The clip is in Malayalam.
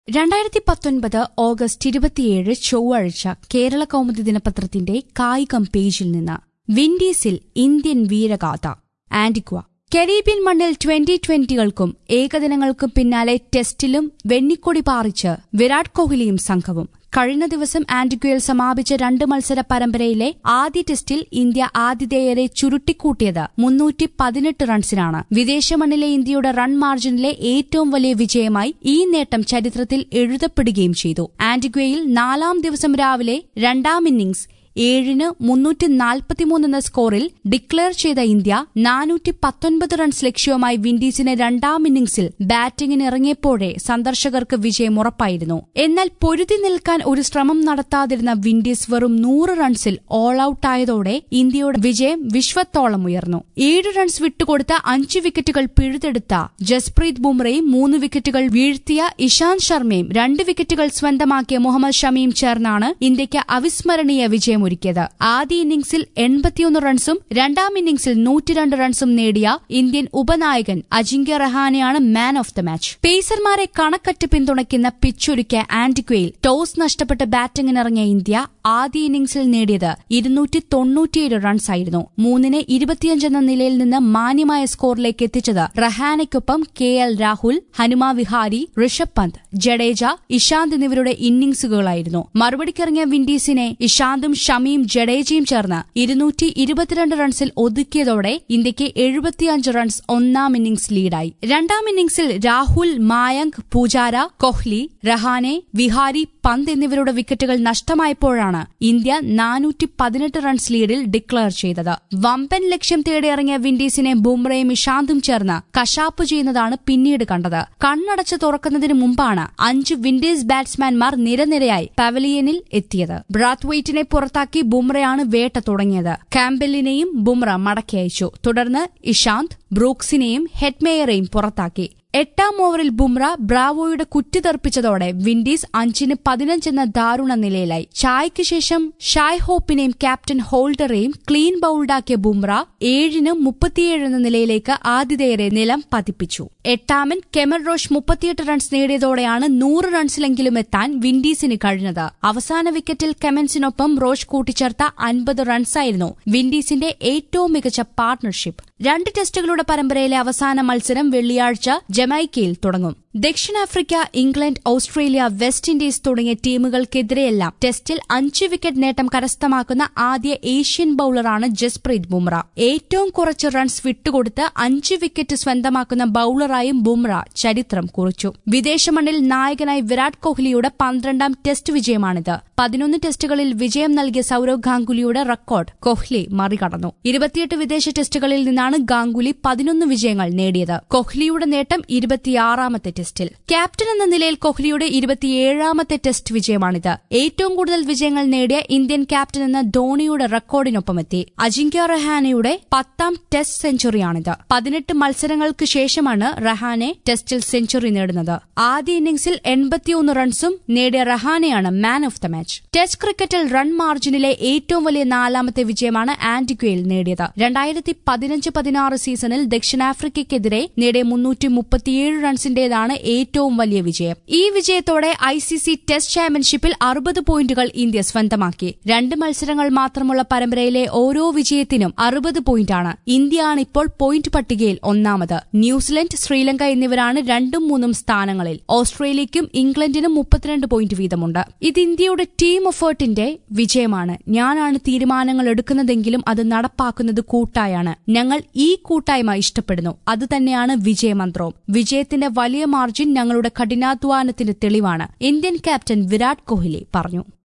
രണ്ടായിരത്തി പത്തൊൻപത് ഓഗസ്റ്റ് ഇരുപത്തിയേഴ് ചൊവ്വാഴ്ച കേരള കൗമുദി ദിനപത്രത്തിന്റെ കായികം പേജിൽ നിന്ന് വിൻഡീസിൽ ഇന്ത്യൻ വീരഗാഥ ആന്റിഗ്വ കരീബിയൻ മണ്ണിൽ ട്വന്റി ട്വന്റികൾക്കും ഏകദിനങ്ങൾക്കും പിന്നാലെ ടെസ്റ്റിലും വെണ്ണിക്കൊടി പാറിച്ച് വിരാട് കോഹ്ലിയും സംഘവും കഴിഞ്ഞ ദിവസം ആന്റിഗ്വയിൽ സമാപിച്ച രണ്ട് മത്സര പരമ്പരയിലെ ആദ്യ ടെസ്റ്റിൽ ഇന്ത്യ ആതിഥേയരെ ചുരുട്ടിക്കൂട്ടിയത് മുന്നൂറ്റി പതിനെട്ട് റൺസിനാണ് വിദേശ മണ്ണിലെ ഇന്ത്യയുടെ റൺ മാർജിനിലെ ഏറ്റവും വലിയ വിജയമായി ഈ നേട്ടം ചരിത്രത്തിൽ എഴുതപ്പെടുകയും ചെയ്തു ആന്റിഗ്വയിൽ നാലാം ദിവസം രാവിലെ രണ്ടാം ഇന്നിംഗ്സ് ഏഴിന് മുന്നൂറ്റി നാൽപ്പത്തിമൂന്ന് എന്ന സ്കോറിൽ ഡിക്ലെയർ ചെയ്ത ഇന്ത്യ നാനൂറ്റി പത്തൊൻപത് റൺസ് ലക്ഷ്യവുമായി വിൻഡീസിന് രണ്ടാം ഇന്നിംഗ്സിൽ ബാറ്റിംഗിന് ഇറങ്ങിയപ്പോഴേ സന്ദർശകർക്ക് വിജയം ഉറപ്പായിരുന്നു എന്നാൽ പൊരുതി നിൽക്കാൻ ഒരു ശ്രമം നടത്താതിരുന്ന വിൻഡീസ് വെറും നൂറ് റൺസിൽ ഓൾ ഔട്ടായതോടെ ഇന്ത്യയുടെ വിജയം വിശ്വത്തോളം ഉയർന്നു ഏഴ് റൺസ് വിട്ടുകൊടുത്ത അഞ്ച് വിക്കറ്റുകൾ പിഴുതെടുത്ത ജസ്പ്രീത് ബുംറയും മൂന്ന് വിക്കറ്റുകൾ വീഴ്ത്തിയ ഇഷാന്ത് ശർമ്മയും രണ്ട് വിക്കറ്റുകൾ സ്വന്തമാക്കിയ മുഹമ്മദ് ഷമിയും ചേർന്നാണ് ഇന്ത്യയ്ക്ക് അവിസ്മരണീയ വിജയമൊരുക്കിയത് ആദ്യ ഇന്നിംഗ്സിൽ എൺപത്തിയൊന്ന് റൺസും രണ്ടാം ഇന്നിംഗ്സിൽ നൂറ്റിരണ്ട് റൺസും നേടിയ ഇന്ത്യൻ ഉപനായകൻ അജിങ്ക്യ റഹാനെയാണ് മാൻ ഓഫ് ദ മാച്ച് പേസർമാരെ കണക്കറ്റ് പിന്തുണയ്ക്കുന്ന പിച്ചൊരുക്കിയ ആന്റിഗ്വയിൽ ടോസ് നഷ്ടപ്പെട്ട് ബാറ്റിംഗിനിറങ്ങിയ ഇന്ത്യ ആദ്യ ഇന്നിംഗ്സിൽ നേടിയത് ഇരുന്നൂറ്റി തൊണ്ണൂറ്റിയേഴ് റൺസായിരുന്നു മൂന്നിന് ഇരുപത്തിയഞ്ചെന്ന നിലയിൽ നിന്ന് മാന്യമായ സ്കോറിലേക്ക് എത്തിച്ചത് റഹാനയ്ക്കൊപ്പം കെ എൽ രാഹുൽ ഹനുമ വിഹാരി ഋഷഭ് പന്ത് ജഡേജ ഇഷാന്ത് എന്നിവരുടെ ഇന്നിംഗ്സുകളായിരുന്നു മറുപടിക്കിറങ്ങിയ വിൻഡീസിനെ ഇഷാന്തും ഷമിയും ജഡേജയും ചേർന്ന് ഇരുന്നൂറ്റി ഇരുപത്തിരണ്ട് റൺസിൽ ഒതുക്കിയതോടെ ഇന്ത്യയ്ക്ക് എഴുപത്തിയഞ്ച് റൺസ് ഒന്നാം ഇന്നിംഗ്സ് ലീഡായി രണ്ടാം ഇന്നിംഗ്സിൽ രാഹുൽ മായങ്ക് പൂജാര കൊഹ്ലി രഹാനെ വിഹാരി പന്ത് എന്നിവരുടെ വിക്കറ്റുകൾ നഷ്ടമായപ്പോഴാണ് ഇന്ത്യ നാനൂറ്റി പതിനെട്ട് റൺസ് ലീഡിൽ ഡിക്ലെയർ ചെയ്തത് വമ്പൻ ലക്ഷ്യം തേടിയിറങ്ങിയ വിൻഡീസിനെ ബുംറയും ഇഷാന്തും ചേർന്ന് കശാപ്പ് ചെയ്യുന്നതാണ് പിന്നീട് കണ്ടത് കണ്ണടച്ച് തുറക്കുന്നതിന് മുമ്പാണ് അഞ്ച് വിൻഡീസ് ബാറ്റ്സ്മാൻമാർ നിരനിരയായി പവലിയനിൽ എത്തിയത് ബ്രാത്ത്വെയ്റ്റിനെ പുറത്താക്കി ബുംറയാണ് വേട്ട തുടങ്ങിയത് കാമ്പെല്ലിനെയും ബുംറ മടക്കി അയച്ചു തുടർന്ന് ഇഷാന്ത് ബ്രൂക്സിനെയും ഹെഡ്മേയറെയും പുറത്താക്കി എട്ടാം ഓവറിൽ ബുംറ ബ്രാവോയുടെ കുറ്റി തെറിപ്പിച്ചതോടെ വിൻഡീസ് അഞ്ചിന് പതിനഞ്ചെന്ന ദാരുണ നിലയിലായി ചായയ്ക്ക് ശേഷം ഷായ് ഹോപ്പിനെയും ക്യാപ്റ്റൻ ഹോൾഡറെയും ക്ലീൻ ബൌൾഡാക്കിയ ബുംറ ഏഴിന് മുപ്പത്തിയേഴ് എന്ന നിലയിലേക്ക് ആതിഥേയരെ നിലം പതിപ്പിച്ചു എട്ടാമൻ കെമർ റോഷ് മുപ്പത്തിയെട്ട് റൺസ് നേടിയതോടെയാണ് നൂറ് റൺസിലെങ്കിലും എത്താൻ വിൻഡീസിന് കഴിഞ്ഞത് അവസാന വിക്കറ്റിൽ കെമൻസിനൊപ്പം റോഷ് കൂട്ടിച്ചേർത്ത അൻപത് റൺസായിരുന്നു വിൻഡീസിന്റെ ഏറ്റവും മികച്ച പാർട്ണർഷിപ്പ് രണ്ട് ടെസ്റ്റുകളുടെ പരമ്പരയിലെ അവസാന മത്സരം വെള്ളിയാഴ്ച ജമൈക്കയിൽ തുടങ്ങും ദക്ഷിണാഫ്രിക്ക ഇംഗ്ലണ്ട് ഓസ്ട്രേലിയ വെസ്റ്റ് ഇൻഡീസ് തുടങ്ങിയ ടീമുകൾക്കെതിരെയെല്ലാം ടെസ്റ്റിൽ അഞ്ച് വിക്കറ്റ് നേട്ടം കരസ്ഥമാക്കുന്ന ആദ്യ ഏഷ്യൻ ബൌളറാണ് ജസ്പ്രീത് ബുംറ ഏറ്റവും കുറച്ച് റൺസ് വിട്ടുകൊടുത്ത് അഞ്ച് വിക്കറ്റ് സ്വന്തമാക്കുന്ന ബൌളറായും ബുംറ ചരിത്രം കുറിച്ചു വിദേശ മണ്ണിൽ നായകനായി വിരാട് കോഹ്ലിയുടെ പന്ത്രണ്ടാം ടെസ്റ്റ് വിജയമാണിത് പതിനൊന്ന് ടെസ്റ്റുകളിൽ വിജയം നൽകിയ സൌരവ് ഗാംഗുലിയുടെ റെക്കോർഡ് കോഹ്ലി മറികടന്നു ഇരുപത്തിയെട്ട് വിദേശ ടെസ്റ്റുകളിൽ നിന്നാണ് ഗാംഗുലി പതിനൊന്ന് വിജയങ്ങൾ നേടിയത് കോഹ്ലിയുടെ നേട്ടം ഇരുപത്തിയാറാമത്തെ ടെസ്റ്റിൽ ക്യാപ്റ്റൻ എന്ന നിലയിൽ കോഹ്ലിയുടെ ഇരുപത്തിയേഴാമത്തെ ടെസ്റ്റ് വിജയമാണിത് ഏറ്റവും കൂടുതൽ വിജയങ്ങൾ നേടിയ ഇന്ത്യൻ ക്യാപ്റ്റൻ എന്ന ധോണിയുടെ റെക്കോർഡിനൊപ്പമെത്തി അജിങ്ക്യ റഹാനയുടെ പത്താം ടെസ്റ്റ് സെഞ്ചുറിയാണിത് പതിനെട്ട് മത്സരങ്ങൾക്ക് ശേഷമാണ് റഹാനെ ടെസ്റ്റിൽ സെഞ്ചുറി നേടുന്നത് ആദ്യ ഇന്നിംഗ്സിൽ എൺപത്തിയൊന്ന് റൺസും നേടിയ റഹാനെയാണ് man of the match test ക്രിക്കറ്റിൽ റൺ മാർജിനിലെ ഏറ്റവും വലിയ നാലാമത്തെ വിജയമാണ് ആന്റിഗ്വയിൽ നേടിയത് രണ്ടായിരത്തി പതിനഞ്ച് പതിനാറ് സീസണിൽ ദക്ഷിണാഫ്രിക്കയ്ക്കെതിരെ നേടിയ മുന്നൂറ്റി മുപ്പത്തിയേഴ് റൺസിന്റേതാണ് ഏറ്റവും വലിയ വിജയം ഈ വിജയത്തോടെ ഐ സി സി ടെസ്റ്റ് ചാമ്പ്യൻഷിപ്പിൽ അറുപത് പോയിന്റുകൾ ഇന്ത്യ സ്വന്തമാക്കി രണ്ട് മത്സരങ്ങൾ മാത്രമുള്ള പരമ്പരയിലെ ഓരോ വിജയത്തിനും അറുപത് പോയിന്റാണ് ഇന്ത്യയാണ് ഇപ്പോൾ പോയിന്റ് പട്ടികയിൽ ഒന്നാമത് ന്യൂസിലൻഡ് ശ്രീലങ്ക എന്നിവരാണ് രണ്ടും മൂന്നും സ്ഥാനങ്ങളിൽ ഓസ്ട്രേലിയയ്ക്കും ഇംഗ്ലണ്ടിനും മുപ്പത്തിരണ്ട് പോയിന്റ് വീതമുണ്ട് ഇത് ഇന്ത്യയുടെ ടീം എഫേർട്ടിന്റെ വിജയമാണ് ഞാനാണ് തീരുമാനങ്ങൾ എടുക്കുന്നതെങ്കിലും അത് നടപ്പാക്കുന്നത് കൂട്ടായാണ് ഞങ്ങൾ ഈ കൂട്ടായ്മ ഇഷ്ടപ്പെടുന്നു അതുതന്നെയാണ് വിജയമന്ത്രവും വിജയത്തിന്റെ വലിയ മാർജിൻ ഞങ്ങളുടെ കഠിനാധ്വാനത്തിന്റെ തെളിവാണ് ഇന്ത്യൻ ക്യാപ്റ്റൻ വിരാട് കോഹ്ലി പറഞ്ഞു